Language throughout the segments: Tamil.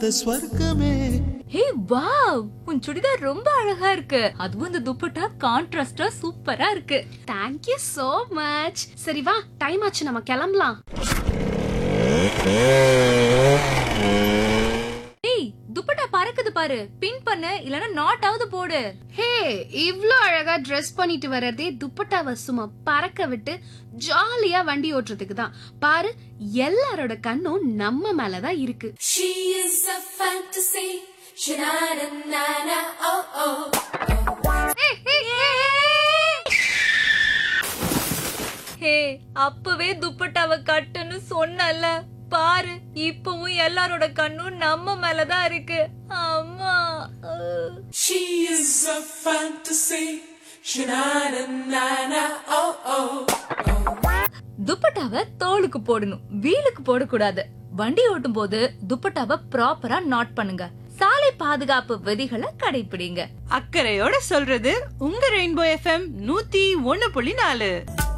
ஸ்வர்க்கமே ஹே வாவ் உன் சுடிதார் ரொம்ப அழகா இருக்கு அதுவும் இந்த துப்பட்டா கான்ட்ராஸ்டா சூப்பரா இருக்கு தேங்க் யூ so மச் சரி வா டைம் ஆச்சு நம்ம கிளம்பலாம் ஏய் துப்பட்டா பறக்குது பாரு பின் பண்ணு இல்லனா நாட் ஆவது போடு ஹே இவ்ளோ அழகா Dress பண்ணிட்டு வர்றதே துப்பட்டாவை சும்மா பறக்க விட்டு ஜாலியா வண்டி ஓட்டுறதுக்கு தான் பாரு எல்லாரோட கண்ணும் நம்ம மேல தான் இருக்கு She is a fantasy. Sha-na-na-na-na, oh oh. ஹே அப்பவே துப்பட்டாவை கட்டுன்னு சொன்னல பாரு இப்பவும் எல்லாரோட கண்ணும் நம்ம மேலதான் இருக்கு அம்மா அஹ். She is a fantasy. Sha-na-na-na-na, oh oh. துப்பட்டாவை தோலுக்கு போடணும் வீலுக்கு போடக்கூடாது வண்டி ஓட்டும் போது துப்பட்டாவை ப்ராப்பரா நாட் பண்ணுங்க சாலை பாதுகாப்பு விதிகளை கடைபிடிங்க அக்கறையோட சொல்றது உங்க ரெயின்போ எஃப்எம் நூத்தி ஒன்னு புள்ளி நாலு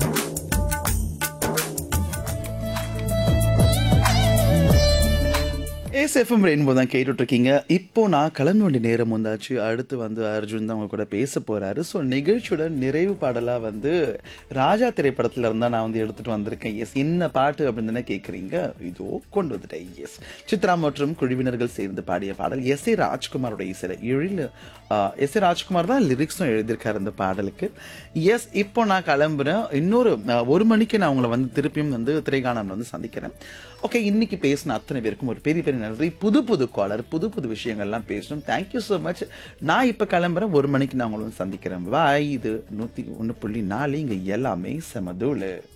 ஏஎஸ்எஃப்எம் ரெயின்போ தான் கேட்டுட்டு இருக்கீங்க இப்போ நான் கிளம்ப வேண்டிய நேரம் வந்தாச்சு அடுத்து வந்து அர்ஜுன் தான் உங்க கூட பேச போறாரு ஸோ நிகழ்ச்சியோட நிறைவு பாடலா வந்து ராஜா திரைப்படத்துல இருந்தா நான் வந்து எடுத்துட்டு வந்திருக்கேன் எஸ் என்ன பாட்டு அப்படின்னு தானே கேட்குறீங்க இதோ கொண்டு வந்துட்டேன் எஸ் சித்ரா மற்றும் குழுவினர்கள் சேர்ந்து பாடிய பாடல் எஸ் ஏ ராஜ்குமாரோட இசையில எழில் எஸ் ஏ ராஜ்குமார் தான் லிரிக்ஸும் எழுதியிருக்காரு இந்த பாடலுக்கு எஸ் இப்போ நான் கிளம்புறேன் இன்னொரு அஹ், ஒரு மணிக்கு நான் உங்களை வந்து திருப்பியும் வந்து திரைகாணம் வந்து சந்திக்கிறேன் ஓகே இன்னைக்கு பேசின அத்தனை பேருக்கும் ஒரு பெரிய பெரிய நன்றி புது புது காலர் புது புது விஷயங்கள்லாம் பேசணும் தேங்க்யூ ஸோ மச் நான் இப்போ கிளம்புறேன் ஒரு மணிக்கு நான் உங்களை வந்து சந்திக்கிறேன் பாய் இது நூற்றி ஒன்று புள்ளி நாலு இங்கே எல்லாமே செமதூளு